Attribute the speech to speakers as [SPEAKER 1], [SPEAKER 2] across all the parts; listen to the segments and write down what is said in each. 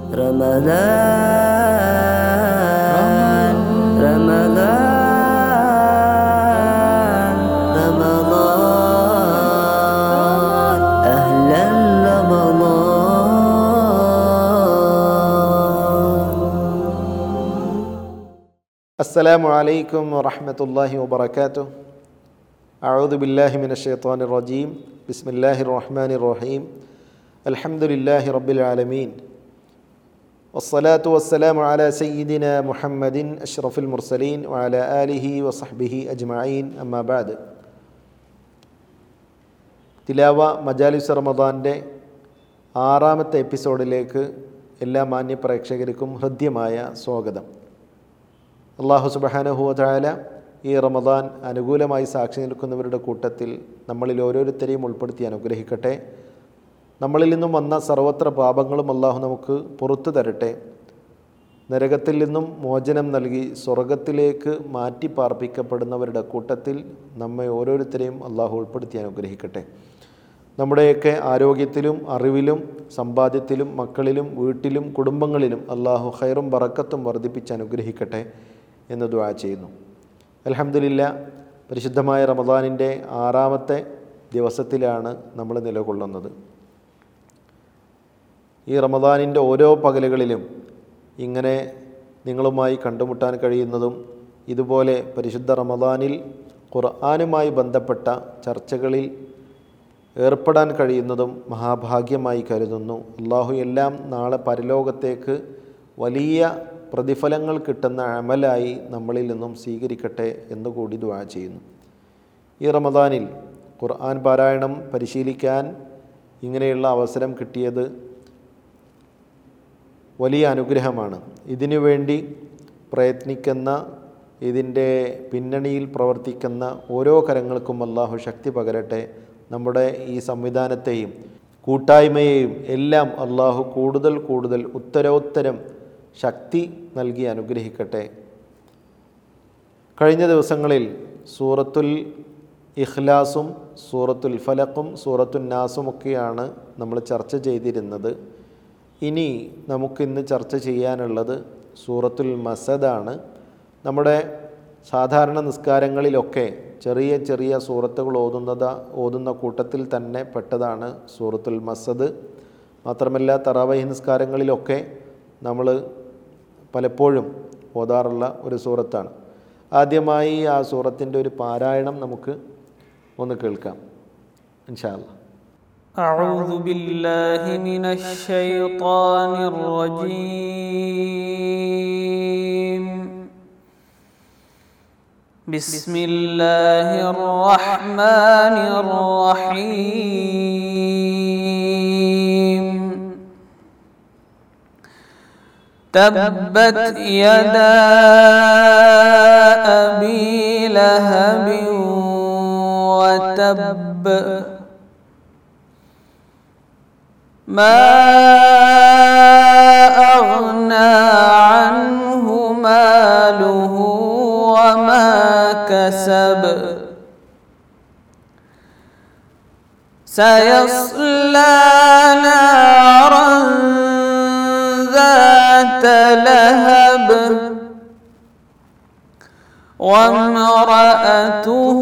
[SPEAKER 1] رمضان رمضان رمضان أهلا رمضان
[SPEAKER 2] السلام عليكم ورحمة الله وبركاته أعوذ بالله من الشيطان الرجيم بسم الله الرحمن الرحيم الحمد لله رب العالمين والصلاة والسلام على سيدنا محمد أشرف المرسلين وعلى آله وصحبه أجمعين أما بعد തിലാവ മജാലിസ് റമദാൻ്റെ ആറാമത്തെ എപ്പിസോഡിലേക്ക് എല്ലാ മാന്യ പ്രേക്ഷകർക്കും ഹൃദ്യമായ സ്വാഗതം അള്ളാഹു സുബഹാനഹുവല ഈ റമദാൻ അനുകൂലമായി സാക്ഷി നിൽക്കുന്നവരുടെ കൂട്ടത്തിൽ നമ്മളിൽ ഓരോരുത്തരെയും ഉൾപ്പെടുത്തി അനുഗ്രഹിക്കട്ടെ നമ്മളിൽ നിന്നും വന്ന സർവത്ര പാപങ്ങളും അള്ളാഹു നമുക്ക് പുറത്തു തരട്ടെ നരകത്തിൽ നിന്നും മോചനം നൽകി സ്വർഗത്തിലേക്ക് മാറ്റി പാർപ്പിക്കപ്പെടുന്നവരുടെ കൂട്ടത്തിൽ നമ്മെ ഓരോരുത്തരെയും അള്ളാഹു ഉൾപ്പെടുത്തി അനുഗ്രഹിക്കട്ടെ നമ്മുടെയൊക്കെ ആരോഗ്യത്തിലും അറിവിലും സമ്പാദ്യത്തിലും മക്കളിലും വീട്ടിലും കുടുംബങ്ങളിലും അള്ളാഹു ഹൈറും ബറക്കത്തും വർദ്ധിപ്പിച്ച് അനുഗ്രഹിക്കട്ടെ എന്ന് ദുആ ചെയ്യുന്നു അലഹമില്ല പരിശുദ്ധമായ റമദാനിൻ്റെ ആറാമത്തെ ദിവസത്തിലാണ് നമ്മൾ നിലകൊള്ളുന്നത് ഈ റമദാനിൻ്റെ ഓരോ പകലുകളിലും ഇങ്ങനെ നിങ്ങളുമായി കണ്ടുമുട്ടാൻ കഴിയുന്നതും ഇതുപോലെ പരിശുദ്ധ റമദാനിൽ ഖുർആാനുമായി ബന്ധപ്പെട്ട ചർച്ചകളിൽ ഏർപ്പെടാൻ കഴിയുന്നതും മഹാഭാഗ്യമായി കരുതുന്നു അള്ളാഹു എല്ലാം നാളെ പരലോകത്തേക്ക് വലിയ പ്രതിഫലങ്ങൾ കിട്ടുന്ന അമലായി നമ്മളിൽ നിന്നും സ്വീകരിക്കട്ടെ എന്നുകൂടി ദുആ ചെയ്യുന്നു ഈ റമദാനിൽ ഖുർആൻ പാരായണം പരിശീലിക്കാൻ ഇങ്ങനെയുള്ള അവസരം കിട്ടിയത് വലിയ അനുഗ്രഹമാണ് ഇതിനു വേണ്ടി പ്രയത്നിക്കുന്ന ഇതിൻ്റെ പിന്നണിയിൽ പ്രവർത്തിക്കുന്ന ഓരോ കരങ്ങൾക്കും അള്ളാഹു ശക്തി പകരട്ടെ നമ്മുടെ ഈ സംവിധാനത്തെയും കൂട്ടായ്മയെയും എല്ലാം അള്ളാഹു കൂടുതൽ കൂടുതൽ ഉത്തരോത്തരം ശക്തി നൽകി അനുഗ്രഹിക്കട്ടെ കഴിഞ്ഞ ദിവസങ്ങളിൽ സൂറത്തുൽ ഇഖ്ലാസും സൂറത്തുൽ ഫലക്കും സൂറത്തുൽ നാസുമൊക്കെയാണ് നമ്മൾ ചർച്ച ചെയ്തിരുന്നത് ഇനി നമുക്കിന്ന് ചർച്ച ചെയ്യാനുള്ളത് സൂറത്തുൽ മസദാണ് നമ്മുടെ സാധാരണ നിസ്കാരങ്ങളിലൊക്കെ ചെറിയ ചെറിയ സൂറത്തുകൾ ഓതുന്നത് ഓതുന്ന കൂട്ടത്തിൽ തന്നെ പെട്ടതാണ് സൂറത്തുൽ മസദ് മാത്രമല്ല തറാവഹി നിസ്കാരങ്ങളിലൊക്കെ നമ്മൾ പലപ്പോഴും ഓതാറുള്ള ഒരു സൂറത്താണ് ആദ്യമായി ആ സൂറത്തിൻ്റെ ഒരു പാരായണം നമുക്ക് ഒന്ന് കേൾക്കാം ഇൻഷാല്ല
[SPEAKER 3] أعوذ بالله من الشيطان الرجيم بسم الله الرحمن الرحيم تبت يدا أبي لهب وتب ما أغنى عنه ماله وما كسب سيصلى نارا ذات لهب وامرأته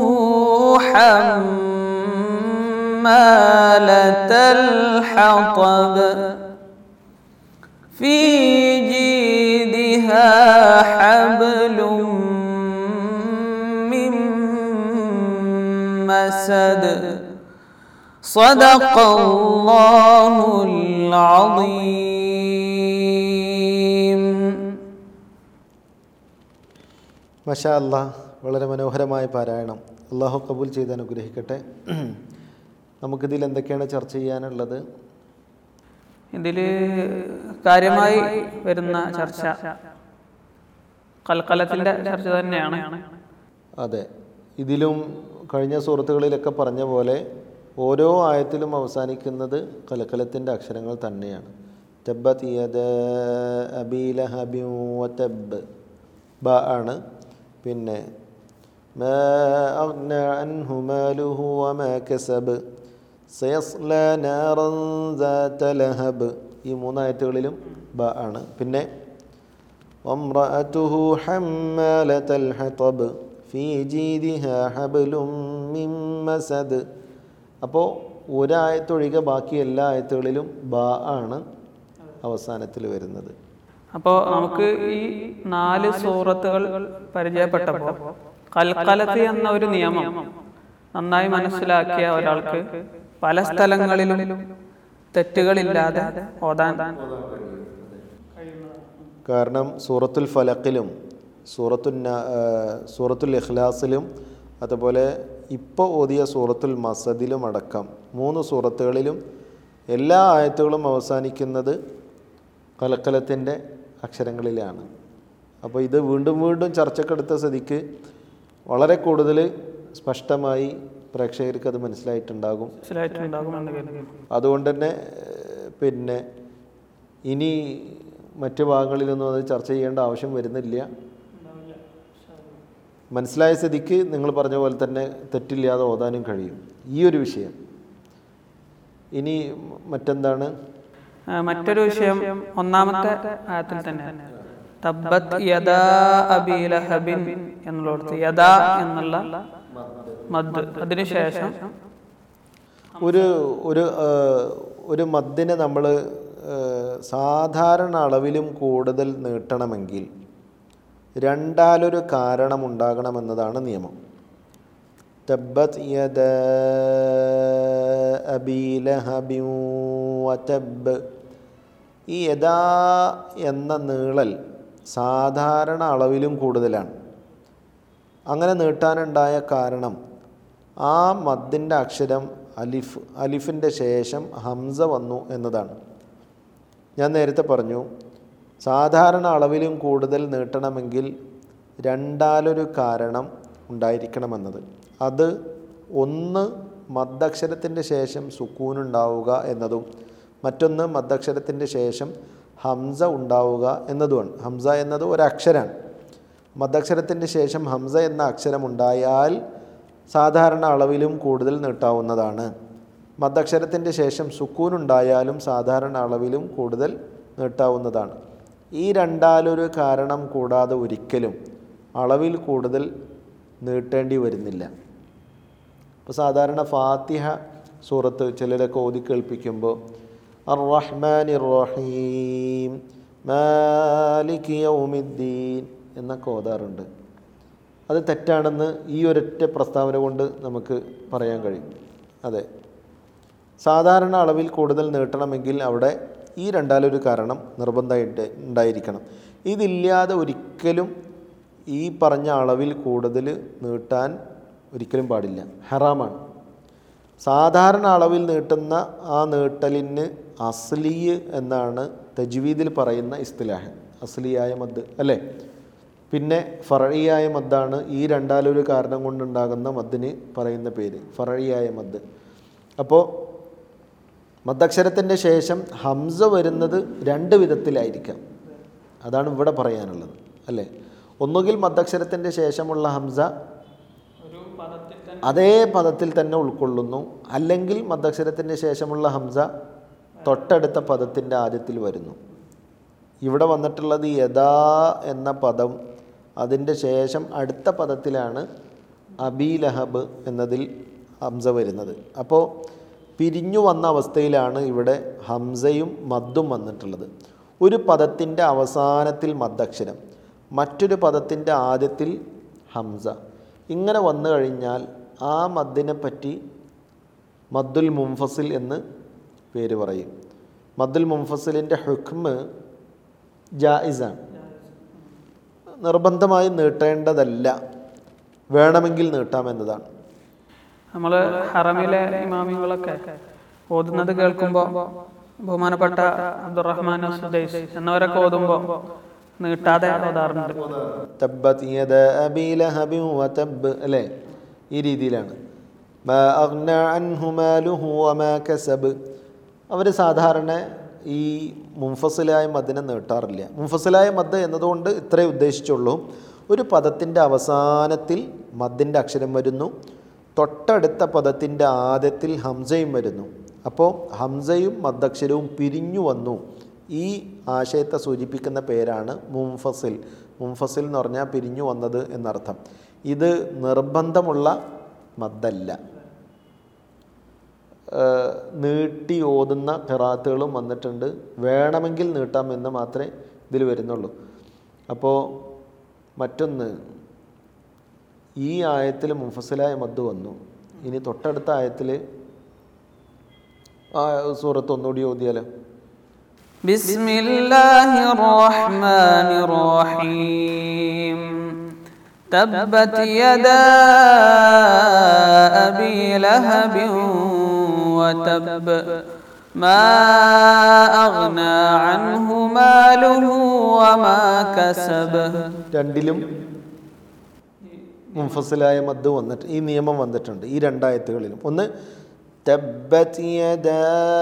[SPEAKER 3] حمالة الحطب في جيدها حبل من مسد صدق الله العظيم
[SPEAKER 2] മഷാ അല്ലാ വളരെ മനോഹരമായ പാരായണം അള്ളാഹു കബൂൽ ചെയ്ത് അനുഗ്രഹിക്കട്ടെ നമുക്കിതിൽ എന്തൊക്കെയാണ് ചർച്ച ചെയ്യാനുള്ളത്
[SPEAKER 3] ഇതിൽ കാര്യമായി വരുന്ന ചർച്ച കൽക്കലത്തിന്റെ ചർച്ച തന്നെയാണ്
[SPEAKER 2] അതെ ഇതിലും കഴിഞ്ഞ സുഹൃത്തുക്കളിലൊക്കെ പറഞ്ഞ പോലെ ഓരോ ആയത്തിലും അവസാനിക്കുന്നത് കലക്കലത്തിൻ്റെ അക്ഷരങ്ങൾ തന്നെയാണ് തബ്ബത് യദ അബീ ലഹബിൻ വതബ്ബ് ബ ആണ് പിന്നെ ما أغنى عنه ماله وما كسب سيصلى نارا ذات لهب ഈ മൂന്നായത്തുകളിലും ബ ആണ് പിന്നെ وامرأته حمالة الحطب في جيدها حبل من مسد അപ്പോൾ ഒരായത്തൊഴികെ ബാക്കി എല്ലാ ആയത്തുകളിലും ബ ആണ് അവസാനത്തിൽ വരുന്നത്
[SPEAKER 3] അപ്പോൾ നമുക്ക് ഈ നാല് സൂറത്തുകൾ പരിചയപ്പെട്ടപ്പോൾ കൽക്കലത്ത് എന്ന ഒരു നിയമം നന്നായി മനസ്സിലാക്കിയ ഒരാൾക്ക് പല സ്ഥലങ്ങളിലും തെറ്റുകളില്ലാതെ ഓതാൻ
[SPEAKER 2] കാരണം സൂറത്തുൽ ഫലക്കിലും സൂറത്തുൽ ന- ആ, സൂറത്തുൽ ഇഖ്ലാസിലും അതുപോലെ ഇപ്പോൾ ഓതിയ സൂറത്തുൽ മസദിലും അടക്കം മൂന്ന് സൂറത്തുകളിലും എല്ലാ ആയത്തുകളും അവസാനിക്കുന്നത് കലക്കലത്തിൻ്റെ അക്ഷരങ്ങളിലാണ് അപ്പോൾ ഇത് വീണ്ടും വീണ്ടും ചർച്ചക്കെടുത്ത സ്ഥിതിക്ക് വളരെ കൂടുതൽ സ്പഷ്ടമായി പ്രേക്ഷകർക്ക് അത് മനസ്സിലായിട്ടുണ്ടാകും
[SPEAKER 3] മനസ്സിലായിട്ടുണ്ടാകുമെന്ന് കരുതുന്നു
[SPEAKER 2] അതുകൊണ്ട് തന്നെ ഏഹ്, പിന്നെ ഇനി മറ്റ് ഭാഗങ്ങളിലൊന്നും അത് ചർച്ച ചെയ്യേണ്ട ആവശ്യം വരുന്നില്ല മനസ്സിലായ സ്ഥിതിക്ക് നിങ്ങൾ പറഞ്ഞ പോലെ തന്നെ തെറ്റില്ലാതെ ഓതാനും കഴിയും ഈ ഒരു വിഷയം ഇനി മറ്റെന്താണ്
[SPEAKER 3] ആ, മറ്റൊരു വിഷയം ഒന്നാമത്തെ ആയത്തിൽ തന്നെ തബ്ബത് യദാ അബീ ലഹബിൻ എന്നുള്ളിടത്ത് യദാ എന്നുള്ള മദ് അതിനുശേഷം
[SPEAKER 2] ഒരു ഒരു ഏഹ്, ഒരു മദ്ദിനെ നമ്മൾ സാധാരണ അളവിലും കൂടുതൽ നീട്ടണമെങ്കിൽ രണ്ടാലൊരു കാരണമുണ്ടാകണമെന്നതാണ് നിയമം തബ്ബത് യദ അബീ ലഹബിൻ വതബ്ബ് ഈ യഥാ എന്ന നീളൽ സാധാരണ അളവിലും കൂടുതലാണ് അങ്ങനെ നീട്ടാനുണ്ടായ കാരണം ആ മദ്ദിൻ്റെ അക്ഷരം അലിഫ് അലിഫിൻ്റെ ശേഷം ഹംസ വന്നു എന്നതാണ് ഞാൻ നേരത്തെ പറഞ്ഞു സാധാരണ അളവിലും കൂടുതൽ നീട്ടണമെങ്കിൽ രണ്ടാലൊരു കാരണം ഉണ്ടായിരിക്കണമെന്നത് അത് ഒന്ന് മദ്ദക്ഷരത്തിൻ്റെ ശേഷം സുക്കൂനുണ്ടാവുക എന്നതും മറ്റൊന്ന് മദ്ദക്ഷരത്തിൻ്റെ ശേഷം ഹംസ ഉണ്ടാവുക എന്നതുമാണ് ഹംസ എന്നത് ഒരക്ഷരമാണ് മദ്ദക്ഷരത്തിൻ്റെ ശേഷം ഹംസ എന്ന അക്ഷരം ഉണ്ടായാൽ സാധാരണ അളവിലും കൂടുതൽ നീട്ടാവുന്നതാണ് മദ്ദക്ഷരത്തിൻ്റെ ശേഷം സുക്കൂൻ ഉണ്ടായാലും സാധാരണ അളവിലും കൂടുതൽ നീട്ടാവുന്നതാണ് ഈ രണ്ടാലൊരു കാരണം കൂടാതെ ഒരിക്കലും അളവിൽ കൂടുതൽ നീട്ടേണ്ടി വരുന്നില്ല ഇപ്പോൾ സാധാരണ ഫാത്തിഹ സൂറത്ത് ചിലരൊക്കെ ഓതി കേൾപ്പിക്കുമ്പോൾ അർ റഹ്മാൻ റഹീം മാലിക് യൗമിദ്ദീൻ എന്നൊക്കെ ഓതാറുണ്ട് അത് തെറ്റാണെന്ന് ഈ ഒരൊറ്റ പ്രസ്താവന കൊണ്ട് നമുക്ക് പറയാൻ കഴിയും അതെ സാധാരണ അളവിൽ കൂടുതൽ നീട്ടണമെങ്കിൽ അവിടെ ഈ രണ്ടാലൊരു കാരണം നിർബന്ധമായിട്ട് ഉണ്ടായിരിക്കണം ഇതില്ലാതെ ഒരിക്കലും ഈ പറഞ്ഞ അളവിൽ കൂടുതൽ നീട്ടാൻ ഒരിക്കലും പാടില്ല ഹറാമാണ് സാധാരണ അളവിൽ നീട്ടുന്ന ആ നീട്ടലിന് അസ്ലീയ് എന്നാണ് തജ്വീദിൽ പറയുന്ന ഇസ്തിലാഹ് അസ്ലിയായ മദ് അല്ലേ പിന്നെ ഫറഴിയായ മദ്ദാണ് ഈ രണ്ടാലൊരു കാരണം കൊണ്ടുണ്ടാകുന്ന മദ്ദിന് പറയുന്ന പേര് ഫറഴിയായ മദ് അപ്പോൾ മദ്ദക്ഷരത്തിൻ്റെ ശേഷം ഹംസ വരുന്നത് രണ്ട് വിധത്തിലായിരിക്കാം അതാണ് ഇവിടെ പറയാനുള്ളത് അല്ലേ ഒന്നുകിൽ മദ്ദക്ഷരത്തിൻ്റെ ശേഷമുള്ള ഹംസ അതേ പദത്തിൽ തന്നെ ഉൾക്കൊള്ളുന്നു അല്ലെങ്കിൽ മദ്ദക്ഷരത്തിൻ്റെ ശേഷമുള്ള ഹംസ തൊട്ടടുത്ത പദത്തിൻ്റെ ആദ്യത്തിൽ വരുന്നു ഇവിടെ വന്നിട്ടുള്ളത് യഥാ എന്ന പദം അതിൻ്റെ ശേഷം അടുത്ത പദത്തിലാണ് അബി ലഹബ് എന്നതിൽ ഹംസ വരുന്നത് അപ്പോൾ പിരിഞ്ഞു വന്ന അവസ്ഥയിലാണ് ഇവിടെ ഹംസയും മദ്ദും വന്നിട്ടുള്ളത് ഒരു പദത്തിൻ്റെ അവസാനത്തിൽ മദ്ദക്ഷരം മറ്റൊരു പദത്തിൻ്റെ ആദ്യത്തിൽ ഹംസ ഇങ്ങനെ വന്നു കഴിഞ്ഞാൽ ആ മദ്ദിനെ പറ്റി മദ്ദുൽ മുംഫസിൽ എന്ന് പേര് പറയും മദ്ദുൽ മുംഫസിലിൻ്റെ ഹുക്മ് ജായിസാണ് നിർബന്ധമായി നീട്ടേണ്ടതല്ല വേണമെങ്കിൽ നീട്ടാമെന്നതാണ്
[SPEAKER 3] നമ്മൾ ഹറമിലെ ഇമാമികളൊക്കെ ഓതുന്നത് കേൾക്കുമ്പോൾ ബഹുമാനപ്പെട്ട അബ്ദുറഹ്മാൻ സുദൈസ് എന്നവരൊക്കെ ഓതുമ്പോൾ നീട്ടാതെ ഓതാറുണ്ട്
[SPEAKER 2] തബ്ബത് യദ അബീ ലഹബിൻ വതബ് അല്ലേ ഈ രീതിയിലാണ് മാ അഗ്ന അൻഹു മാലുഹു വമാ കസബ് അവർ സാധാരണ ഈ മുംഫസിലായ മദ്ദിനെ നീട്ടാറില്ല മുംഫസിലായ മദ് എന്നതുകൊണ്ട് ഇത്രേ ഉദ്ദേശിച്ചുള്ളൂ ഒരു പദത്തിൻ്റെ അവസാനത്തിൽ മദ്ദിൻ്റെ അക്ഷരം വരുന്നു തൊട്ടടുത്ത പദത്തിൻ്റെ ആദ്യത്തിൽ ഹംസയും വരുന്നു അപ്പോൾ ഹംസയും മദ്ദക്ഷരവും പിരിഞ്ഞു വന്നു ഈ ആശയത്തെ സൂചിപ്പിക്കുന്ന പേരാണ് മുംഫസിൽ മുംഫസിൽ എന്ന് പറഞ്ഞാൽ പിരിഞ്ഞു വന്നത് എന്നർത്ഥം ഇത് നിർബന്ധമുള്ള മദ്ദല്ല ഏഹ് നീട്ടി ഓതുന്ന ഖിറാത്തുകളും വന്നിട്ടുണ്ട് വേണമെങ്കിൽ നീട്ടാം എന്ന് മാത്രമേ ഇതിൽ വരുന്നുള്ളൂ അപ്പോൾ മറ്റൊന്ന് ഈ ആയത്തിൽ മുഫസിലായ മദ് വന്നു ഇനി തൊട്ടടുത്ത ആയത്തിൽ ആ സൂറത്ത് ഒന്നുകൂടി ഓതിയാലോ
[SPEAKER 3] بسم الله الرحمن الرحيم تبت يدا أبي لهب وتب ما أغنى عنه ماله وما كسب
[SPEAKER 2] രണ്ടിലും മുഫസിലായ മദ് വന്നിട്ട് ഈ നിയമം വന്നിട്ടുണ്ട് ഈ രണ്ടായത്തുകളിലും ഒന്ന് തബ്ബത് യദാ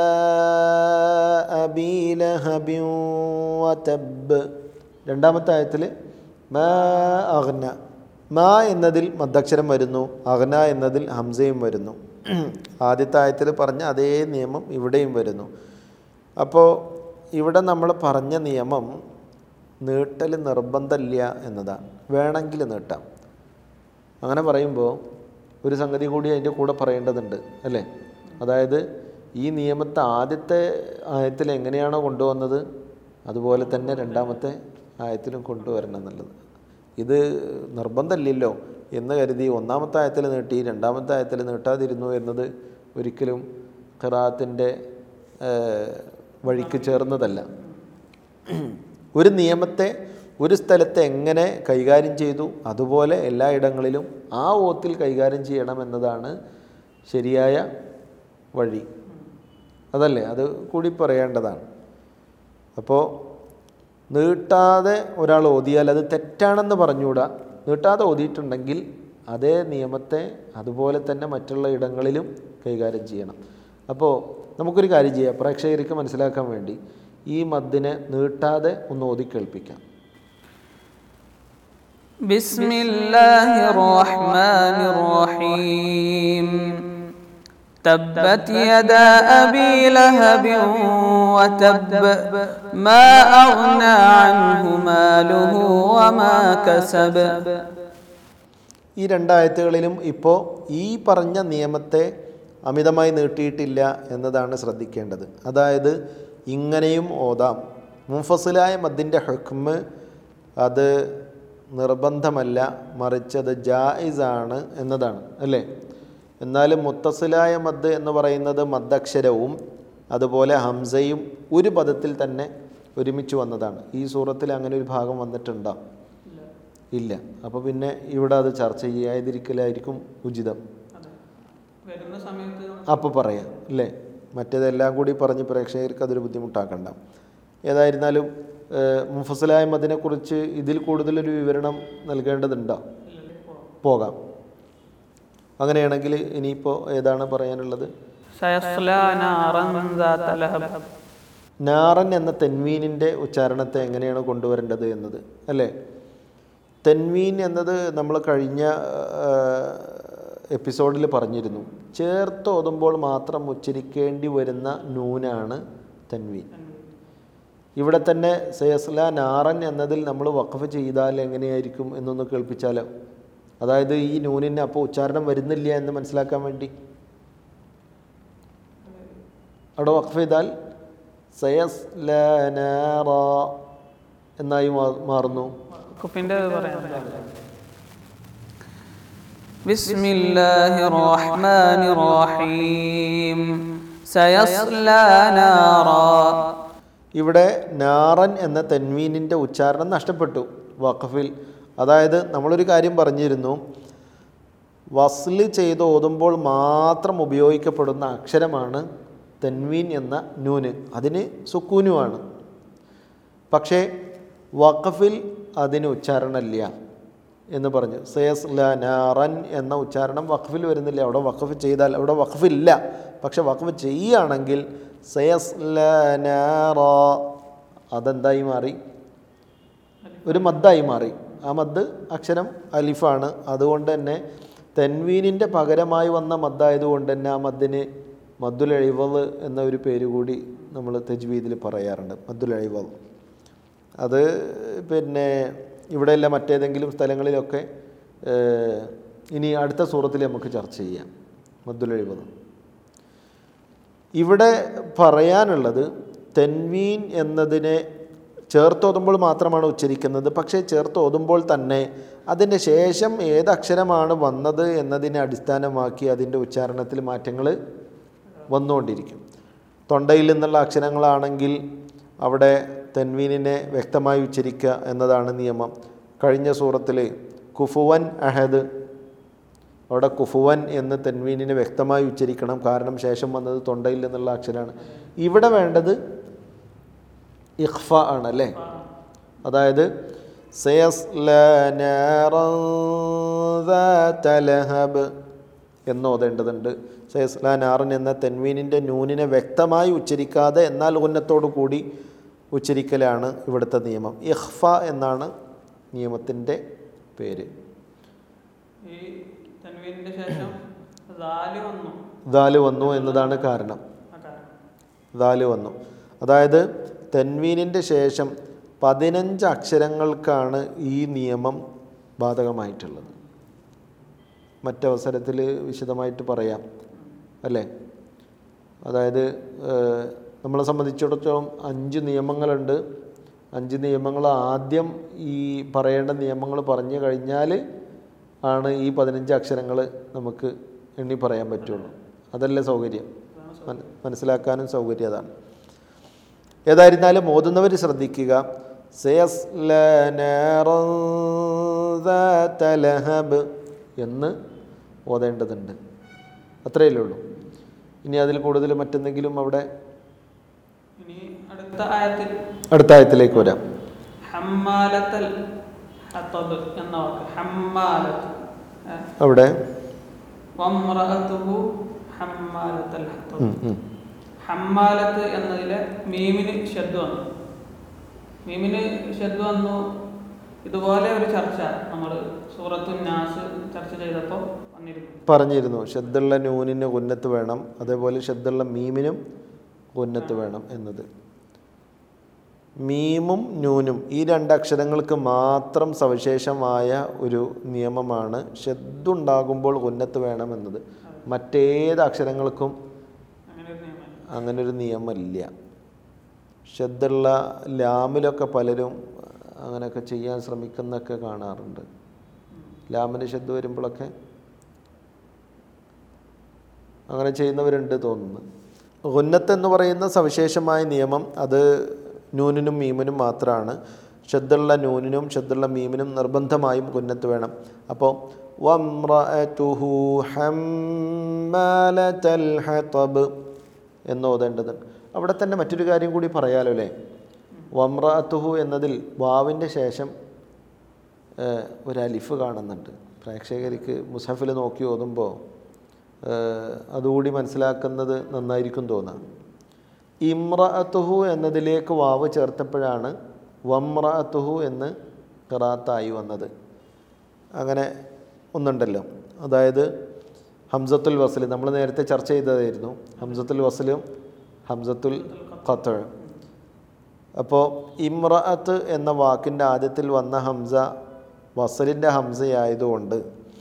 [SPEAKER 2] അബീ ലഹബിൻ വതബ്ബ് രണ്ടാമത്തെ ആയത്തിൽ മാ അഗ്ന മാ എന്നതിൽ മദ്ദക്ഷരം വരുന്നു അഗ്ന എന്നതിൽ ഹംസയും വരുന്നു ആദ്യത്തെ ആയത്തിൽ പറഞ്ഞ അതേ നിയമം ഇവിടെയും വരുന്നു അപ്പോൾ ഇവിടെ നമ്മൾ പറഞ്ഞ നിയമം നീട്ടൽ നിർബന്ധമില്ല എന്നതാണ് വേണമെങ്കിൽ നീട്ടാം അങ്ങനെ പറയുമ്പോൾ ഒരു സംഗതി കൂടി അതിൻ്റെ കൂടെ പറയേണ്ടതുണ്ട് അല്ലേ അതായത് ഈ നിയമത്തെ ആദ്യത്തെ ആയത്തിൽ എങ്ങനെയാണോ കൊണ്ടുവന്നത് അതുപോലെ തന്നെ രണ്ടാമത്തെ ആയത്തിലും കൊണ്ടുവരണം എന്നുള്ളത് ഇത് നിർബന്ധമില്ലല്ലോ എന്ന് കരുതി ഒന്നാമത്തെ ആയത്തിൽ നീട്ടി രണ്ടാമത്തെ ആയത്തിൽ നീട്ടാതിരുന്നു എന്നത് ഒരിക്കലും ഖിറാത്തിൻ്റെ വഴിക്ക് ചേർന്നതല്ല ഒരു നിയമത്തെ ഒരു സ്ഥലത്ത് എങ്ങനെ കൈകാര്യം ചെയ്തു അതുപോലെ എല്ലായിടങ്ങളിലും ആ ഓത്തിൽ കൈകാര്യം ചെയ്യണം എന്നതാണ് ശരിയായ വഴി അതല്ലേ അത് കൂടി പറയേണ്ടതാണ് അപ്പോൾ നീട്ടാതെ ഒരാൾ ഓതിയാൽ അത് തെറ്റാണെന്ന് പറഞ്ഞുകൂടാ നീട്ടാതെ ഓതിയിട്ടുണ്ടെങ്കിൽ അതേ നിയമത്തെ അതുപോലെ തന്നെ മറ്റുള്ള ഇടങ്ങളിലും കൈകാര്യം ചെയ്യണം അപ്പോൾ നമുക്കൊരു കാര്യം ചെയ്യാം പ്രേക്ഷകർക്ക് മനസ്സിലാക്കാൻ വേണ്ടി ഈ മദ്ദിനെ നീട്ടാതെ ഒന്ന് ഓതി കേൾപ്പിക്കാം
[SPEAKER 3] بسم الله الرحمن الرحيم تبت يدا أبي لهب وتب ما أغنى عنه ماله وما كسب
[SPEAKER 2] ഈ രണ്ടായത്തുകളിലും ഇപ്പോൾ ഈ പറഞ്ഞ നിയമത്തെ അമിതമായി നീട്ടിയിട്ടില്ല എന്നതാണ് ശ്രദ്ധിക്കേണ്ടത് അതായത് ഇങ്ങനെയും ഓതാം മുഫസിലായ മദ്ദിൻ്റെ ഹുക്മ് അത് നിർബന്ധമല്ല മറിച്ച് അത് ജായിസാണ് എന്നതാണ് അല്ലേ എന്നാലും മുത്തസിലായ മദ് എന്ന് പറയുന്നത് മദ്ദക്ഷരവും അതുപോലെ ഹംസയും ഒരു പദത്തിൽ തന്നെ ഒരുമിച്ച് വന്നതാണ് ഈ സൂറത്തിൽ അങ്ങനെ ഒരു ഭാഗം വന്നിട്ടുണ്ടോ ഇല്ല അപ്പോൾ പിന്നെ ഇവിടെ അത് ചർച്ച ചെയ്യാതിരിക്കലായിരിക്കും ഉചിതം
[SPEAKER 3] വരുന്ന സമയത്ത്
[SPEAKER 2] അപ്പോൾ പറയാം അല്ലേ മറ്റേതെല്ലാം കൂടി പറഞ്ഞ് പ്രേക്ഷകർക്ക് അതൊരു ബുദ്ധിമുട്ടാക്കണ്ട ഏതായിരുന്നാലും ഏഹ്, മുഫസലായ മതിനെക്കുറിച്ച് ഇതിൽ കൂടുതലൊരു വിവരണം നൽകേണ്ടതുണ്ടോ പോകാം അങ്ങനെയാണെങ്കിൽ ഇനിയിപ്പോൾ ഏതാണ് പറയാനുള്ളത്
[SPEAKER 3] سيصلى نارا ذات لهب
[SPEAKER 2] നാറൻ എന്ന തെൻവീനിൻ്റെ ഉച്ചാരണത്തെ എങ്ങനെയാണ് കൊണ്ടുവരേണ്ടത് എന്നത് അല്ലേ തെൻവീൻ എന്നത് നമ്മൾ കഴിഞ്ഞ എപ്പിസോഡിൽ പറഞ്ഞിരുന്നു ചേർത്ത് ഓതുമ്പോൾ മാത്രം ഉച്ചരിക്കേണ്ടി വരുന്ന നൂനാണ് തെൻവീൻ ഇവിടെ തന്നെ സയസ്ല നാറൻ എന്നതിൽ നമ്മൾ വഖഫ് ചെയ്താൽ എങ്ങനെയായിരിക്കും എന്നൊന്ന് കേൾപ്പിച്ചാലോ അതായത് ഈ നൂനിന് അപ്പോൾ ഉച്ചാരണം വരുന്നില്ല എന്ന് മനസ്സിലാക്കാൻ വേണ്ടി അവിടെ വഖഫ് ചെയ്താൽ സയസ്ല നാറ എന്നായി മാ- മാറുന്നു
[SPEAKER 3] കുപ്പിൻ്റെ പറയാം بسم الله الرحمن الرحيم سيصلى نارا
[SPEAKER 2] ഇവിടെ നാറൻ എന്ന തെൻവീനിൻ്റെ ഉച്ചാരണം നഷ്ടപ്പെട്ടു വഖഫിൽ അതായത് നമ്മളൊരു കാര്യം പറഞ്ഞിരുന്നു വസ്ല് ചെയ്ത് ഓതുമ്പോൾ മാത്രം ഉപയോഗിക്കപ്പെടുന്ന അക്ഷരമാണ് തെൻവീൻ എന്ന നൂന് അതിന് സുക്കൂനുമാണ് പക്ഷേ വഖഫിൽ അതിന് ഉച്ചാരണമില്ല എന്ന് പറഞ്ഞു സയസ് ല നാറൻ എന്ന ഉച്ചാരണം വഖഫിൽ വരുന്നില്ല അവിടെ വഖഫ് ചെയ്താൽ അവിടെ വഖഫില്ല പക്ഷെ വഖഫ് ചെയ്യുകയാണെങ്കിൽ സയസ് ല നാറ അതെന്തായി മാറി ഒരു മദ്ദായി മാറി ആ മദ് അക്ഷരം അലിഫാണ് അതുകൊണ്ട് തന്നെ തെൻവീനിൻ്റെ പകരമായി വന്ന മദ്ദായതുകൊണ്ട് തന്നെ ആ മദ്ദിന് മദ്ദുൽ എഴിവൽ എന്ന ഒരു പേര് കൂടി നമ്മൾ തജ്വീദിൽ പറയാറുണ്ട് മദ്ദുൽ എഴിവൽ അത് പിന്നെ ഇവിടെയല്ല മറ്റേതെങ്കിലും സ്ഥലങ്ങളിലൊക്കെ ഏഹ്, ഇനി അടുത്ത സൂറത്തിൽ നമുക്ക് ചർച്ച ചെയ്യാം മദ്ദുൽ എഴിവൽ ഇവിടെ പറയാനുള്ളത് തെൻവീൻ എന്നതിനെ ചേർത്തോതുമ്പോൾ മാത്രമാണ് ഉച്ചരിക്കുന്നത് പക്ഷേ ചേർത്തോതുമ്പോൾ തന്നെ അതിൻ്റെ ശേഷം ഏത് അക്ഷരമാണ് വന്നത് എന്നതിനെ അടിസ്ഥാനമാക്കി അതിൻ്റെ ഉച്ചാരണത്തിൽ മാറ്റങ്ങൾ വന്നുകൊണ്ടിരിക്കും തൊണ്ടയിൽ നിന്നുള്ള അക്ഷരങ്ങളാണെങ്കിൽ അവിടെ തെൻവീനിനെ വ്യക്തമായി ഉച്ചരിക്കുക എന്നതാണ് നിയമം കഴിഞ്ഞ സൂറത്തിൽ കുഫുവൻ അഹദ് അവിടെ കുഫുവൻ എന്ന് തെൻവീനിനെ വ്യക്തമായി ഉച്ചരിക്കണം കാരണം ശേഷം വന്നത് തൊണ്ടയിൽ നിന്നുള്ള അക്ഷരമാണ് ഇവിടെ വേണ്ടത് ഇഖ്ഫ ആണ് അല്ലേ അതായത് സയസ്ല നാറൻ ذات ലഹബ് എന്ന് ഓതേണ്ടതുണ്ട് സയസ്ല നാറൻ എന്ന തെൻവീനിൻ്റെ നൂനിനെ വ്യക്തമായി ഉച്ചരിക്കാതെ എന്നാൽ ഉന്നത്തോടു കൂടി ഉച്ചരിക്കലാണ് ഇവിടുത്തെ നിയമം ഇഖ്ഫ എന്നാണ് നിയമത്തിൻ്റെ പേര്
[SPEAKER 3] ഈ തൻവീനിന്റെ ശേഷം ദാല് വന്നു
[SPEAKER 2] ദാല് വന്നു എന്നതാണ് കാരണം
[SPEAKER 3] ആ കാരണം
[SPEAKER 2] ദാല് വന്നു അതായത് തെൻവീനിൻ്റെ ശേഷം പതിനഞ്ച് അക്ഷരങ്ങൾക്കാണ് ഈ നിയമം ബാധകമായിട്ടുള്ളത് മറ്റവസരത്തിൽ വിശദമായിട്ട് പറയാം അല്ലേ അതായത് ഏഹ്, നമ്മളെ സംബന്ധിച്ചിടത്തോളം അഞ്ച് നിയമങ്ങളുണ്ട് അഞ്ച് നിയമങ്ങൾ ആദ്യം ഈ പറയേണ്ട നിയമങ്ങൾ പറഞ്ഞു കഴിഞ്ഞാൽ ആണ് ഈ പതിനഞ്ച് അക്ഷരങ്ങൾ നമുക്ക് എണ്ണി പറയാൻ പറ്റുള്ളൂ അതല്ലേ സൗകര്യം മന- മനസ്സിലാക്കാനും സൗകര്യം അതാണ് ഏതായിരുന്നാലും ഓതുന്നവർ ശ്രദ്ധിക്കുക സയസ്ല നാറൻ ذات ലഹബ് എന്ന് ഓതേണ്ടതുണ്ട് അത്രയല്ലേ ഉള്ളൂ ഇനി അതിൽ കൂടുതൽ മറ്റെന്തെങ്കിലും അവിടെ
[SPEAKER 3] ഇനി അടുത്ത ആയത്തിൽ
[SPEAKER 2] അടുത്ത ആയത്തിലേക്ക് വരാം
[SPEAKER 3] ഹമ്മാലത്തൽ ഹത്തബ് എന്ന വാക്ക് ഹമ്മാലത്ത് ഏ,
[SPEAKER 2] അവിടെ
[SPEAKER 3] വമ്രഅതുഹു ഹമ്മാലത്തൽ ഹത്തബ്
[SPEAKER 2] ഉം, ഉം.
[SPEAKER 3] ഹമ്മാലത്ത് എന്നതിലെ മീമിന് ഷെദ് വന്നു മീമിന് ഷെദ് വന്നു ഇതുപോലെ ഒരു ചർച്ച നമ്മൾ സൂറത്തു നാസ് ചർച്ച ചെയ്തപ്പോൾ വന്നിരുന്നു
[SPEAKER 2] പറഞ്ഞിരുന്നു ഷദ്ദുള്ള നൂനിന് ഉന്നത്ത് വേണം അതേപോലെ ഷദ്ദുള്ള മീമിനും ഉന്നത്ത് വേണം എന്നത് മീമും നൂനും ഈ രണ്ട് അക്ഷരങ്ങൾക്ക് മാത്രം സവിശേഷമായ ഒരു നിയമമാണ് ഷദ്ദുണ്ടാകുമ്പോൾ ഉന്നത്ത് വേണമെന്നത് മറ്റേത് അക്ഷരങ്ങൾക്കും
[SPEAKER 3] അങ്ങനെ ഒരു നിയമം
[SPEAKER 2] അങ്ങനൊരു നിയമമില്ല ഷദ്ദുള്ള ലാമിലൊക്കെ പലരും അങ്ങനെയൊക്കെ ചെയ്യാൻ ശ്രമിക്കുന്നൊക്കെ കാണാറുണ്ട് ലാമിന് ഷദ്ദ് വരുമ്പോഴൊക്കെ അങ്ങനെ ചെയ്യുന്നവരുണ്ട് തോന്നുന്നു ഉന്നത്ത് എന്ന് പറയുന്ന സവിശേഷമായ നിയമം അത് നൂനിനും മീമിനും മാത്രമാണ് ഷദ്ദുള്ള നൂനിനും ഷദ്ദുള്ള മീമിനും നിർബന്ധമായും ഉന്നത്ത് വേണം അപ്പോൾ വമ്രഅതുഹു ഹമ്മാലത്തൽ ഹതബ് എന്ന് ഓതേണ്ടതുണ്ട് അവിടെ തന്നെ മറ്റൊരു കാര്യം കൂടി പറയാലോ അല്ലേ വമ്രഅത്തുഹു എന്നതിൽ വാവിൻ്റെ ശേഷം ഏഹ്, ഒരു അലിഫ് കാണുന്നുണ്ട് പ്രേക്ഷകർക്ക് മുസഫിൽ നോക്കി ഓതുമ്പോൾ ഏഹ്, അതുകൂടി മനസ്സിലാക്കുന്നത് നന്നായിരിക്കും തോന്നുക ഇമ്രഅത്തുഹു എന്നതിലേക്ക് വാവ് ചേർത്തപ്പോഴാണ് വമ്രഅത്തുഹു എന്ന് ഖിറാത്തായി വന്നത് അങ്ങനെ ഒന്നുണ്ടല്ലോ അതായത് ഹംസത്തുൽ വസൽ നമ്മൾ നേരത്തെ ചർച്ച ചെയ്തതായിരുന്നു ഹംസത്തുൽ വസലും ഹംസത്തുൽ ഖത്തർ അപ്പോൾ ഇമ്രഅത്ത് എന്ന വാക്കിൻ്റെ ആദ്യത്തിൽ വന്ന ഹംസ വസലിൻ്റെ ഹംസയായതുകൊണ്ട്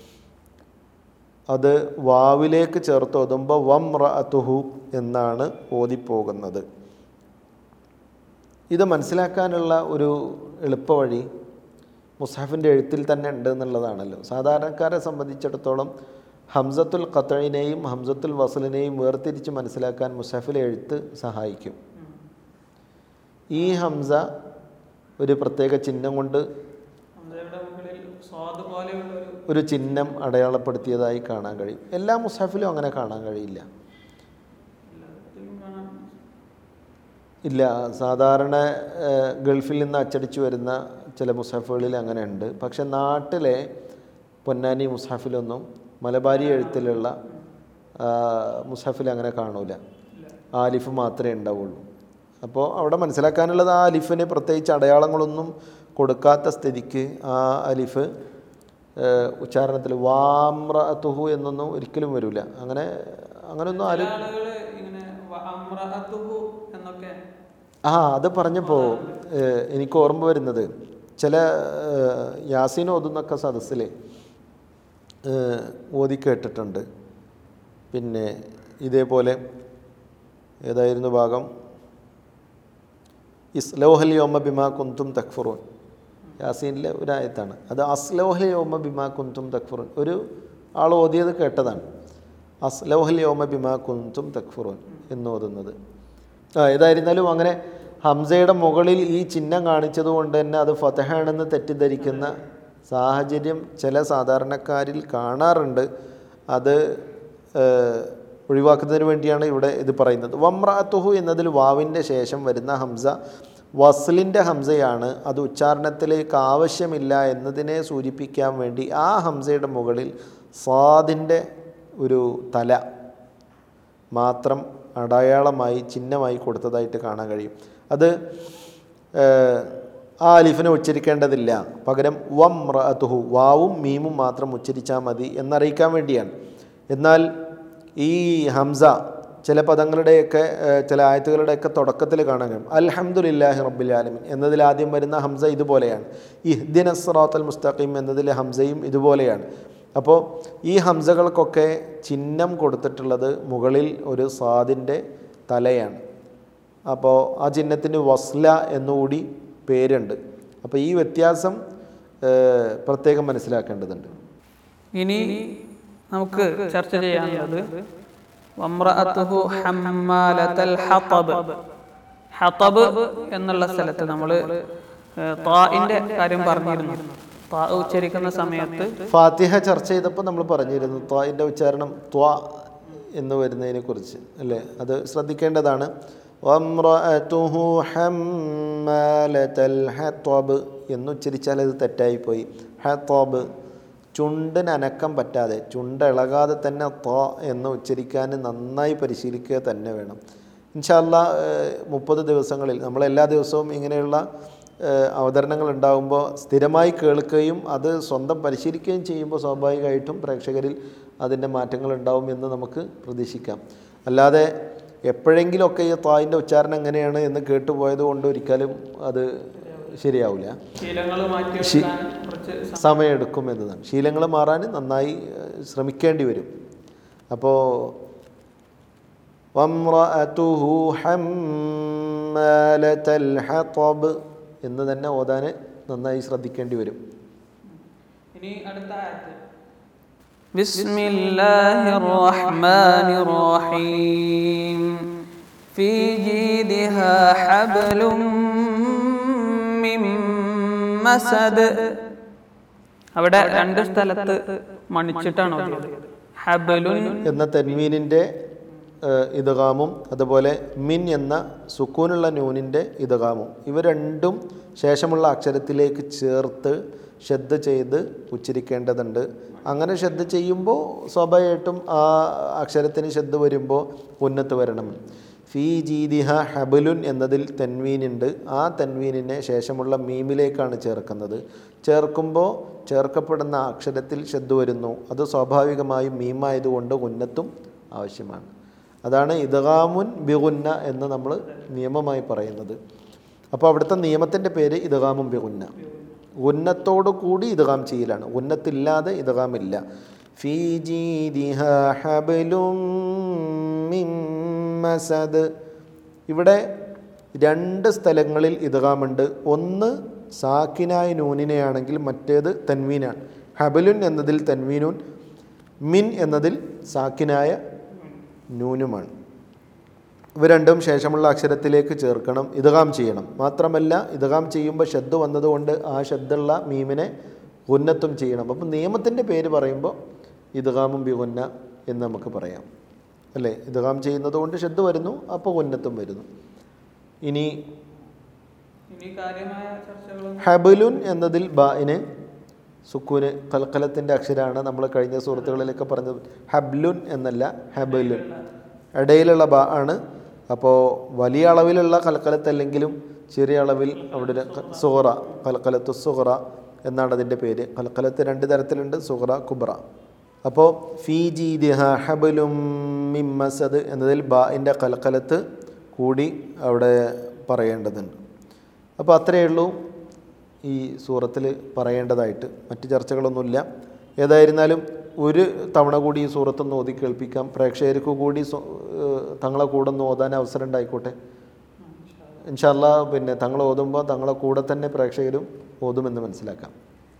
[SPEAKER 2] അത് വാവിലേക്ക് ചേർത്ത് ഓതുമ്പോൾ വംറഅത്തുഹു എന്നാണ് ഓതിപ്പോകുന്നത് ഇത് മനസ്സിലാക്കാനുള്ള ഒരു എളുപ്പവഴി മുസാഫിൻ്റെ എഴുത്തിൽ തന്നെ ഉണ്ട് എന്നുള്ളതാണല്ലോ സാധാരണക്കാരെ സംബന്ധിച്ചിടത്തോളം ഹംസത്തുൽ ഖത്തഴിനെയും ഹംസത്തുൽ വസലിനെയും വേർതിരിച്ച് മനസ്സിലാക്കാൻ മുസാഫിലെ എഴുത്ത് സഹായിക്കും ഈ ഹംസ ഒരു പ്രത്യേക ചിഹ്നം കൊണ്ട്
[SPEAKER 3] ഹംസയുടെ മുകളിൽ സ്വാദ് പോലെയുള്ള ഒരു
[SPEAKER 2] ഒരു ചിഹ്നം അടയാളപ്പെടുത്തിയതായി കാണാൻ കഴിയും എല്ലാ മുസാഫിലും അങ്ങനെ കാണാൻ കഴിയില്ല
[SPEAKER 3] എല്ലാത്തിലും കാണാൻ
[SPEAKER 2] ഇല്ല സാധാരണ ഏഹ്, ഗൾഫിൽ നിന്ന് അച്ചടിച്ചു വരുന്ന ചില മുസാഫുകളിൽ അങ്ങനെ ഉണ്ട് പക്ഷെ നാട്ടിലെ പൊന്നാനി മുസാഫിലൊന്നും മലബാരി എഴുത്തിലുള്ള ആ, മുസാഫിൽ അങ്ങനെ കാണൂല ആലിഫ് മാത്രമേ ഉണ്ടാവുള്ളൂ അപ്പോൾ അവിടെ മനസ്സിലാക്കാനുള്ളത് ആ അലിഫിന് പ്രത്യേകിച്ച് അടയാളങ്ങളൊന്നും കൊടുക്കാത്ത സ്ഥിതിക്ക് ആ അലിഫ് ഏഹ്, ഉച്ചാരണത്തിൽ വാമ്ര തുഹു എന്നൊന്നും ഒരിക്കലും വരില്ല അങ്ങനെ അങ്ങനെയൊന്നും
[SPEAKER 3] ചില
[SPEAKER 2] ആരും
[SPEAKER 3] ആളുകള് ഇങ്ങനെ വ- അമ്രഅത്തുഹു എന്നൊക്കെ
[SPEAKER 2] ആ അത് പറഞ്ഞപ്പോൾ ഏഹ്, എനിക്ക് ഓർമ്മ വരുന്നത് ചില ഏഹ്, യാസീൻ ഓതുന്നൊക്കെ സദസ്സിൽ ഏഹ്, ഓതി കേട്ടിട്ടുണ്ട് പിന്നെ ഇതേപോലെ ഏതായിരുന്നു ഭാഗം ഇസ്ലോഹൽ യോമ ബിമാ കുന്തും തക്ഫുറൂൻ യാസീനിലെ ഒരു ആയത്താണ് അത് അസ്ലോഹൽ യോമ ബിമാ കുന്തും തക്ഫുറൂൻ ഒരു ആൾ ഓതിയത് കേട്ടതാണ് അസ്ലോഹൽ യോമ ബിമാ കുന്തും തക്ഫുറൂൻ എന്ന് ഓതുന്നത് ആ ഏതായിരുന്നാലും അങ്ങനെ ഹംസയുടെ മുകളിൽ ഈ ചിഹ്നം കാണിച്ചത് കൊണ്ട് തന്നെ അത് ഫതഹാണെന്ന് തെറ്റിദ്ധരിക്കുന്ന സാഹചര്യം ചില സാധാരണക്കാരിൽ കാണാറുണ്ട് അത് ഏഹ്, ഒഴിവാക്കുന്നതിന് വേണ്ടിയാണ് ഇവിടെ ഇത് പറയുന്നത് വമ്രാത്തുഹു എന്നതിൽ വാവിൻ്റെ ശേഷം വരുന്ന ഹംസ വസ്ലിൻ്റെ ഹംസയാണ് അത് ഉച്ചാരണത്തിലേക്ക് ആവശ്യമില്ല എന്നതിനെ സൂചിപ്പിക്കാൻ വേണ്ടി ആ ഹംസയുടെ മുകളിൽ സ്വാദിൻ്റെ ഒരു തല മാത്രം അടയാളമായി ചിഹ്നമായി കൊടുത്തതായിട്ട് കാണാൻ കഴിയും അത് ഏഹ്, ആ അലിഫിനെ ഉച്ചരിക്കേണ്ടതില്ല പകരം വം റഅത്തുഹു വാവും മീമും മാത്രം ഉച്ചരിച്ചാൽ മതി എന്നറിയിക്കാൻ വേണ്ടിയാണ് എന്നാൽ ഈ ഹംസ ചില പദങ്ങളുടെയൊക്കെ ഏഹ്, ചില ആയത്തുകളുടെയൊക്കെ തുടക്കത്തിൽ കാണാൻ കഴിയും അൽഹംദുലില്ലാഹി റബ്ബിൽ ആലമീൻ എന്നതിൽ ആദ്യം വരുന്ന ഹംസ ഇതുപോലെയാണ് ഇഹ്ദിന സിറാത്തൽ മുസ്തഖീം എന്നതിലെ ഹംസയും ഇതുപോലെയാണ് അപ്പോൾ ഈ ഹംസകൾക്കൊക്കെ ചിഹ്നം കൊടുത്തിട്ടുള്ളത് മുകളിൽ ഒരു സാദിൻ്റെ തലയാണ് അപ്പോൾ ആ ചിഹ്നത്തിന് വസ്ല എന്നുകൂടി പേരുണ്ട് അപ്പോൾ ഈ വ്യത്യാസം ഏഹ്, പ്രത്യേകം മനസ്സിലാക്കേണ്ടതുണ്ട്
[SPEAKER 3] ഇനി നമുക്ക് ചർച്ച ചെയ്യാനുള്ളത് വമ്രഅത്തുഹു ഹമ്മാലത്തൽ ഹതബ് ഹതബ് എന്നുള്ള സ്ഥലത്ത് നമ്മൾ താഇന്റെ കാര്യം പറഞ്ഞിരുന്നു താ ഉച്ചരിക്കുന്ന സമയത്ത്
[SPEAKER 2] ഫാത്തിഹ ചർച്ച ചെയ്തപ്പോൾ നമ്മൾ പറഞ്ഞിരുന്നു ത്വാൻ്റെ ഉച്ചാരണം ത്വ എന്ന് വരുന്നതിനെ കുറിച്ച് അല്ലേ അത് ശ്രദ്ധിക്കേണ്ടതാണ് വമ്രഅതുഹു ഹമ്മാലത്തൽ ഹത്വബ് എന്ന് ഉച്ചരിച്ചാൽ അത് തെറ്റായിപ്പോയി ഹത്വബ് ചുണ്ടിന് അനക്കം പറ്റാതെ ചുണ്ട് ഇളകാതെ തന്നെ ത്വ എന്ന് ഉച്ചരിക്കാൻ നന്നായി പരിശീലിക്കുക തന്നെ വേണം ഇൻഷാല്ല മുപ്പത് ദിവസങ്ങളിൽ നമ്മൾ എല്ലാ ദിവസവും ഇങ്ങനെയുള്ള ഏഹ്, അവതരണങ്ങൾ ഉണ്ടാകുമ്പോൾ സ്ഥിരമായി കേൾക്കുകയും അത് സ്വന്തം പരിശീലിക്കുകയും ചെയ്യുമ്പോൾ സ്വാഭാവികമായിട്ടും പ്രേക്ഷകരിൽ അതിൻ്റെ മാറ്റങ്ങൾ ഉണ്ടാവും എന്ന് നമുക്ക് പ്രതീക്ഷിക്കാം അല്ലാതെ എപ്പോഴെങ്കിലുമൊക്കെ ഈ തായിൻ്റെ ഉച്ചാരണം എങ്ങനെയാണ് എന്ന് കേട്ടുപോയത് കൊണ്ട് ഒരിക്കലും അത് ശരിയാവില്ല
[SPEAKER 3] ശീലങ്ങൾ മാറ്റിവെക്കാൻ കുറച്ച്
[SPEAKER 2] സമയമെടുക്കും എന്നതാണ് ശീലങ്ങൾ മാറാൻ നന്നായി ഏഹ്, ശ്രമിക്കേണ്ടി വരും അപ്പോൾ വമ്രഅതുഹു ഹമ്മാലത്തൽ ഹതബ് എന്ന് തന്നെ ഓതാൻ നന്നായി ശ്രദ്ധിക്കേണ്ടി വരും
[SPEAKER 3] ഇനി അടുത്ത ആയത്ത് بسم الله الرحمن الرحيم في جيدها حبل من مسد അവിടെ രണ്ട് സ്ഥലത്ത് മണിച്ചിട്ടാണ് ഓതിയത് ഹബലുൻ
[SPEAKER 2] എന്ന തെൻവീനിൻ്റെ ഇതകാമും അതുപോലെ മിൻ എന്ന സുക്കൂനുള്ള നൂനിൻ്റെ ഇതകാമും ഇവ രണ്ടും ശേഷമുള്ള അക്ഷരത്തിലേക്ക് ചേർത്ത് ശ്രദ്ധ ചെയ്ത് ഉച്ചരിക്കേണ്ടതുണ്ട് അങ്ങനെ ശ്രദ്ധ ചെയ്യുമ്പോൾ സ്വാഭാവികമായിട്ടും ആ അക്ഷരത്തിന് ശ്രദ്ധ വരുമ്പോൾ ഉന്നത്ത് വരണം ഫീ ജീദിഹ ഹബലുൻ എന്നതിൽ തെൻവീനുണ്ട് ആ തെൻവീനിനെ ശേഷമുള്ള മീമിലേക്കാണ് ചേർക്കുന്നത് ചേർക്കുമ്പോൾ ചേർക്കപ്പെടുന്ന അക്ഷരത്തിൽ ശ്രദ്ധ വരുന്നു അത് സ്വാഭാവികമായും മീമായതുകൊണ്ട് ഉന്നത്തും ആവശ്യമാണ് അതാണ് ഇതകാമുൻ ബിഗുന്ന എന്ന് നമ്മൾ നിയമമായി പറയുന്നത് അപ്പോൾ അവിടുത്തെ നിയമത്തിൻ്റെ പേര് ഇതകാമും ബിഗുന്ന ഉന്നത്തോടു കൂടി ഇതകാം ചെയ്യലാണ് ഉന്നത്തില്ലാതെ ഇതകാമില്ല ഫീ ജീദിഹ ഹബലും മിൻ മസദ് ഇവിടെ രണ്ട് സ്ഥലങ്ങളിൽ ഇതകാമുണ്ട് ഒന്ന് സാക്കിനായ നൂനിനെയാണെങ്കിൽ മറ്റേത് തൻവീനാണ് ഹബലുൻ എന്നതിൽ തൻവീനൂൻ മിൻ എന്നതിൽ സാക്കിനായ നൂനുമാണ് ഇവ രണ്ടും ശേഷമുള്ള അക്ഷരത്തിലേക്ക് ചേർക്കണം ഇതകാം ചെയ്യണം മാത്രമല്ല ഇതകാം ചെയ്യുമ്പോൾ ശബ്ദ വന്നതുകൊണ്ട് ആ ശബ്ദമുള്ള മീമിനെ ഉന്നത്തും ചെയ്യണം അപ്പം നിയമത്തിൻ്റെ പേര് പറയുമ്പോൾ ഇതകാമും ബിഗുന്ന എന്ന് നമുക്ക് പറയാം അല്ലേ ഇതകാം ചെയ്യുന്നത് കൊണ്ട് ശബ്ദ വരുന്നു അപ്പോൾ ഉന്നത്തും വരുന്നു ഇനി
[SPEAKER 3] ഇനി കാര്യമായ ചർച്ചകളും
[SPEAKER 2] ഹബലുൻ എന്നതിൽ ബായിന് സുക്കൂന് കൽക്കലത്തിൻ്റെ അക്ഷരമാണ് നമ്മൾ കഴിഞ്ഞ സുഹൃത്തുക്കളിലൊക്കെ പറഞ്ഞത് ഹബ്ലുൻ എന്നല്ല ഹബലുൻ ഇടയിലുള്ള ബാ ആണ് അപ്പോൾ വലിയ അളവിലുള്ള കൽക്കലത്തല്ലെങ്കിലും ചെറിയ അളവിൽ അവിടെ ഒരു ക- സുഹറ കൽക്കലത്ത് സുഹറ എന്നാണ് അതിൻ്റെ പേര് കൽക്കലത്ത് രണ്ട് തരത്തിലുണ്ട് സുഹറ കുബ്ര അപ്പോൾ ഫി ജീദിഹ ഹബലും മിമ്മസദ് എന്നതിൽ ബാഇൻ്റെ കലക്കലത്ത് കൂടി അവിടെ പറയേണ്ടതുണ്ട് അപ്പോൾ അത്രയേ ഉള്ളൂ ഈ സൂറത്തിൽ പറയേണ്ടതായിട്ട് മറ്റ് ചർച്ചകളൊന്നുമില്ല ഏതായിരുന്നാലും ഒരു തവണ കൂടി ഈ സൂറത്തൊന്ന് ഓതി കേൾപ്പിക്കാം പ്രേക്ഷകർക്ക് കൂടി സു- ഏഹ് തങ്ങളെ കൂടെ ഒന്ന് ഓതാൻ അവസരം ഉണ്ടായിക്കോട്ടെ ഇൻഷല്ല പിന്നെ തങ്ങൾ ഓതുമ്പോൾ തങ്ങളെ കൂടെ തന്നെ പ്രേക്ഷകരും ഓതുമെന്ന് മനസ്സിലാക്കാം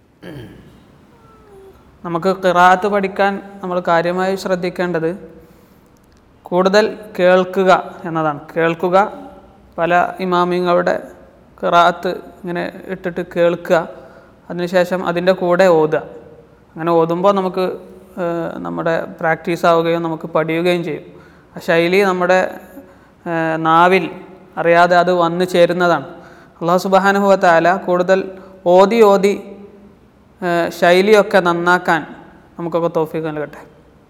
[SPEAKER 3] നമുക്ക് ഖിറാത്ത് പഠിക്കാൻ നമ്മൾ കാര്യമായി ശ്രദ്ധിക്കേണ്ടത് കൂടുതൽ കേൾക്കുക എന്നതാണ് കേൾക്കുക പല ഇമാമിങ്ങളുടെ ഖിറാത്ത് ഇങ്ങനെ ഇട്ടിട്ട് കേൾക്കുക അതിനുശേഷം അതിൻ്റെ കൂടെ ഓതുക അങ്ങനെ ഓതുമ്പോൾ നമുക്ക് ഏഹ്, നമ്മുടെ പ്രാക്ടീസ് ആവുകയും നമുക്ക് പഠിയുകയും ചെയ്യും ആ ശൈലി നമ്മുടെ ഏഹ്, നാവിൽ അറിയാതെ അത് വന്നു ചേരുന്നതാണ് അള്ളാഹു സുബാനുഭവത്താല കൂടുതൽ ഓതി ഓതി ഏഹ് ശൈലിയൊക്കെ നന്നാക്കാൻ നമുക്കൊക്കെ തോഫീക്ക് നൽകട്ടെ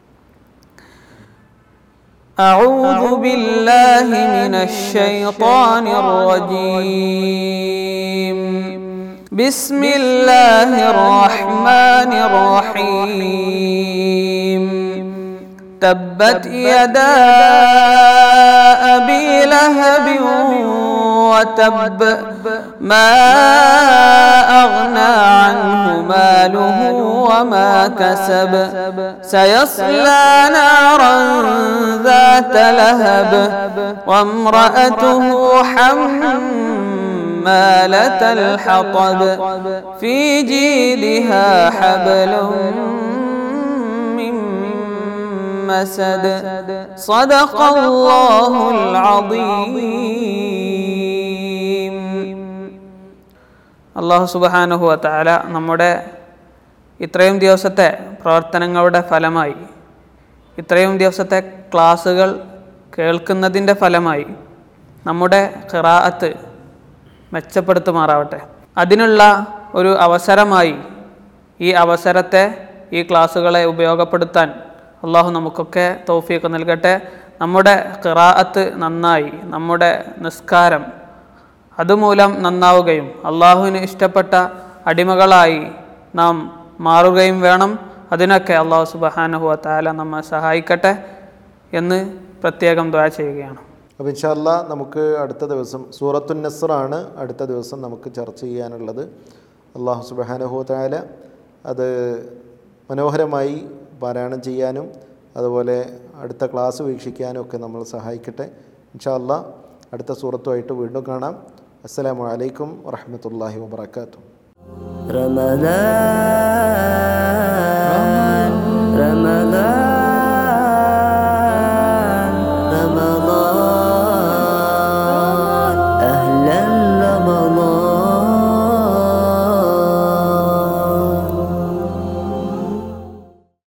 [SPEAKER 3] أعوذ بالله من الشيطان الرجيم بسم الله الرحمن الرحيم تبت يدا أبي لهب وتب ما أغنى عنه ماله وما كسب سيصلى نارا ذات لهب وامرأته حمالة الحطب في جيدها حبل من مسد صدق الله العظيم അള്ളാഹു സുബഹാനുഹു താല നമ്മുടെ ഇത്രയും ദിവസത്തെ പ്രവർത്തനങ്ങളുടെ ഫലമായി ഇത്രയും ദിവസത്തെ ക്ലാസ്സുകൾ കേൾക്കുന്നതിൻ്റെ ഫലമായി നമ്മുടെ ഖിറാഅത്ത് മെച്ചപ്പെടുത്തുമാറാവട്ടെ അതിനുള്ള ഒരു അവസരമായി ഈ അവസരത്തെ ഈ ക്ലാസ്സുകളെ ഉപയോഗപ്പെടുത്താൻ അള്ളാഹു നമുക്കൊക്കെ തൗഫീഖ് നൽകട്ടെ നമ്മുടെ ഖിറാഅത്ത് നന്നായി നമ്മുടെ നിസ്കാരം അതുമൂലം നന്നാവുകയും അള്ളാഹുവിന് ഇഷ്ടപ്പെട്ട അടിമകളായി നാം മാറുകയും വേണം അതിനൊക്കെ അള്ളാഹു സുബഹാനഹുവ താല നമ്മെ സഹായിക്കട്ടെ എന്ന് പ്രത്യേകം ദ്വാ ചെയ്യുകയാണ്
[SPEAKER 2] അപ്പോൾ ഇൻഷാല്ല നമുക്ക് അടുത്ത ദിവസം സൂറത്തുൻ നസ്റാണ് അടുത്ത ദിവസം നമുക്ക് ചർച്ച ചെയ്യാനുള്ളത് അള്ളാഹു സുബാനഹുത്തായ അത് മനോഹരമായി പാരായണം ചെയ്യാനും അതുപോലെ അടുത്ത ക്ലാസ് വീക്ഷിക്കാനും ഒക്കെ നമ്മൾ സഹായിക്കട്ടെ ഇൻഷാല്ല അടുത്ത സൂറത്തുമായിട്ട് വീണ്ടും കാണാം അസ്സലാമു അലൈക്കും വറഹമത്തല്ലാഹി വബർക്കാത്തു
[SPEAKER 1] رمضان رمضان